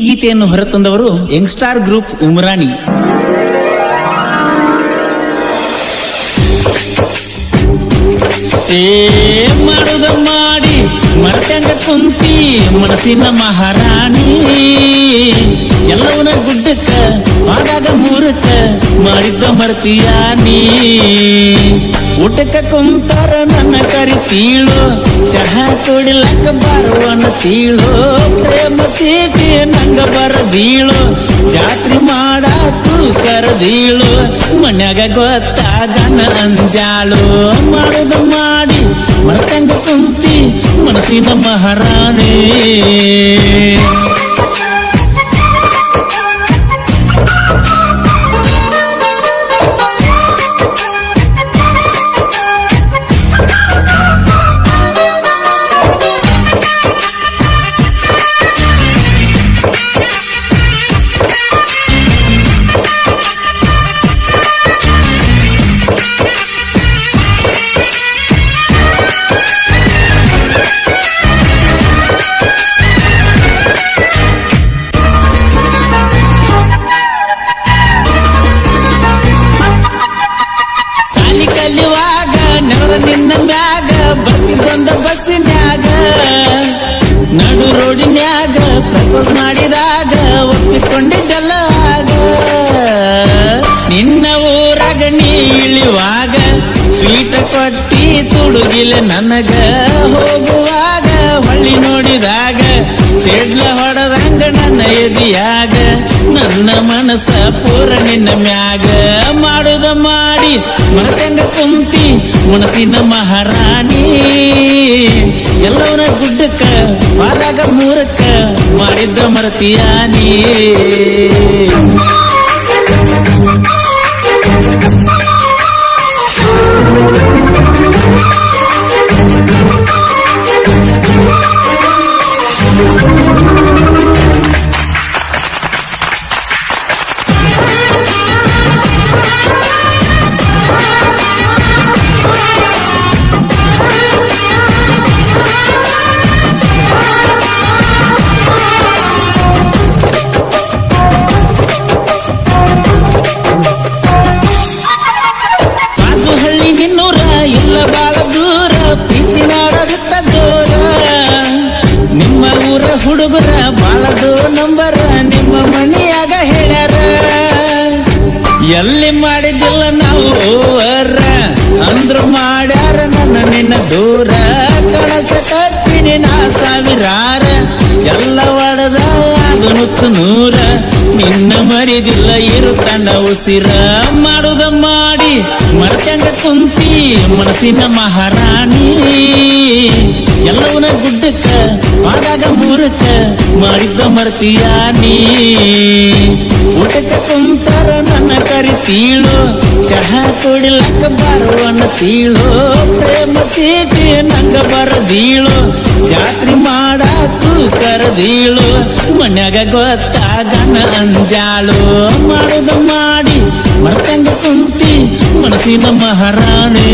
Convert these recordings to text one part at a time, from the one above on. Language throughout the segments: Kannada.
ಗೀತೆಯನ್ನು ಹೊರತಂದವರು ಯಂಗ್ಸ್ಟಾರ್ ಗ್ರೂಪ್ ಉಮ್ರಾಣಿ ಏ ಮಾಡುದ ಮಾಡಿ ಮರ್ತಂಗ ಕುಂತಿ ಮನಸ್ಸಿನ ಮಹಾರಾಣಿ ಎಲ್ಲವನ ಗುಡ್ಡಕ್ಕ ಆದಾಗ ಮೂರಕ್ಕ ಮಾಡಿದ್ದ ಮರ್ತೀಯ ನೀ ಊಟಕ್ಕ ಕುಂತಾರ ನನ್ನ ಕರಿತೀಳು ಚಹಾ ಕುಡಿಲಕ್ಕ ಬರುವನ ತೀಳು ಪ್ರೇಮ ಚೀಟಿ ನಂಗ ಬರದೀಳು ಜಾತ್ರೆ ಮಾಡಾಕು ಕರದೀಳು ಮನ್ಯಾಗ ಗೊತ್ತಾಗನ ಅಂಜಾಳು ಮಾಡುದ ಮಾಡಿ ಮರ್ತಂಗ ಕುಂತಿ ಮನಸ್ಸಿನ ಮಹಾರಾಣಿ ಸಾಲಿ ಕಲಿಯುವಾಗ ನೆವರ ನಿನ್ನ ಮ್ಯಾಗ ಬರ್ತಿದ್ದೊಂದ ಬಸ್ಸಿನ್ಯಾಗ ನಡು ರೋಡಿನ್ಯಾಗ ಪ್ರಪೋಸ್ ಮಾಡಿದಾಗ ಒಪ್ಪಿಕೊಂಡಿದ್ದಲ್ಲ ಆಗ ನಿನ್ನ ಊರಾಗ ನೀ ಇಳಿಯುವಾಗ ಸ್ವೀಟ ಕೊಟ್ಟಿ ತುಡುಗಿಲ ನನಗ ಹೋಗುವಾಗ ಹೊಳ್ಳಿ ನೋಡಿದಾಗ ಸಿಡ್ಲ ಹೊಡೆದಂಗ ನನ್ನ ಎದಿಯಾಗ ನನ್ನ ಮನಸ್ಸ ಪೂರ ನಿನ್ನ ಮ್ಯಾಗ ಮಾಡುದ ಮಾಡಿ ಮರತಂಗ ಕುಂತಿ ಮನಸ್ಸಿನ ಮಹಾರಾಣಿ ಎಲ್ಲವನ ಗುಡ್ಡಕ್ಕ ಪಾದಾಗ ಮೂರಕ್ಕ ಮಾಡಿದ್ದ ಮರತಿಯ ನೀ ಬಾಜು ಹಳ್ಳಿ ನಿನ್ನೂರ ಇಲ್ಲ ಬಾಳ ದೂರ ಪ್ರೀತಿ ಮಾಡೋದಿತ್ತ ಜೋರ ನಿಮ್ಮ ಊರ ಹುಡುಗರ ಬಾಳದು ನಂಬರ ನಿಮ್ಮ ಮನೆಯಾಗ ಹೇಳ್ಯಾರ ಎಲ್ಲಿ ಮಾಡಿದ್ದಿಲ್ಲ ನಾವು ಓವರ ಅಂದ್ರು ಮಾಡ್ಯಾರ ನನ್ನ ನಿನ್ನ ದೂರ ಕಣಸ ಕಟ್ಟಿನಿ ನಾ ಸಾವಿರಾರ ಎಲ್ಲ ಒಡದ ಅದು ನುಚ್ಚು ನೂರ ನಿನ್ನ ಮರಿದಿಲ್ಲ ಇರುತ್ತಣ್ಣ ಉಸಿರ ಮಾಡುದ ಮಾಡಿ ಮರ್ತಂಗ ಕುಂತಿ ಮನಸ್ಸಿನ ಮಹಾರಾಣಿ ಎಲ್ಲವನ ಗುಡ್ಡಕ್ಕ ಆದಾಗ ಮೂರಕ್ಕ ಮಾಡಿದ್ದ ಮರ್ತೀಯ ನೀ ಊಟಕ್ಕ ಕುಂತಾರ ನನ್ನ ಕರಿತೀಳು ಚಹಾ ಕುಡಿಲಕ್ಕ ಬರುವನ ತೀಳು ಪ್ರೇಮ ಚೀಟಿ ನಂಗ ಬರದೀಳು ಜಾತ್ರೆ ಮಾಡಾಕು ಕರದೀಳು ಮನ್ಯಾಗ ಗೊತ್ತಾಗನ ಅಂಜಾಳು ಮಾಡುದ ಮಾಡಿ ಮರ್ತಂಗ ಕುಂತಿ ಮನಸ್ಸಿನ ಮಹಾರಾಣಿ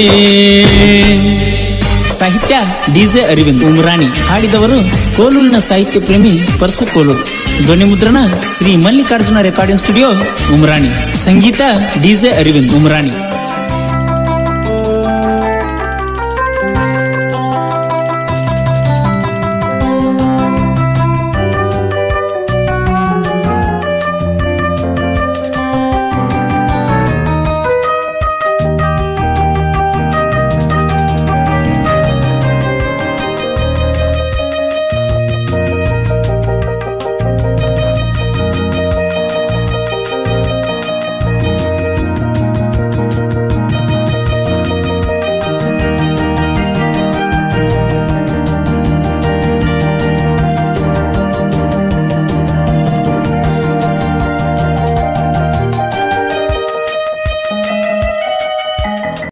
ಸಾಹಿತ್ಯ ಡಿಜೆ ಅರವಿಂದ್ ಉಮ್ರಾಣಿ ಹಾಡಿದವರು ಕೋಲೂರಿನ ಸಾಹಿತ್ಯ ಪ್ರೇಮಿ ಪರ್ಸ ಕೋಲೂರು ಧ್ವನಿ ಮುದ್ರಣ ಶ್ರೀ ಮಲ್ಲಿಕಾರ್ಜುನ ರೆಕಾರ್ಡಿಂಗ್ ಸ್ಟುಡಿಯೋ ಉಮ್ರಾಣಿ ಸಂಗೀತ ಡಿಜೆ ಅರವಿಂದ್ ಉಮ್ರಾಣಿ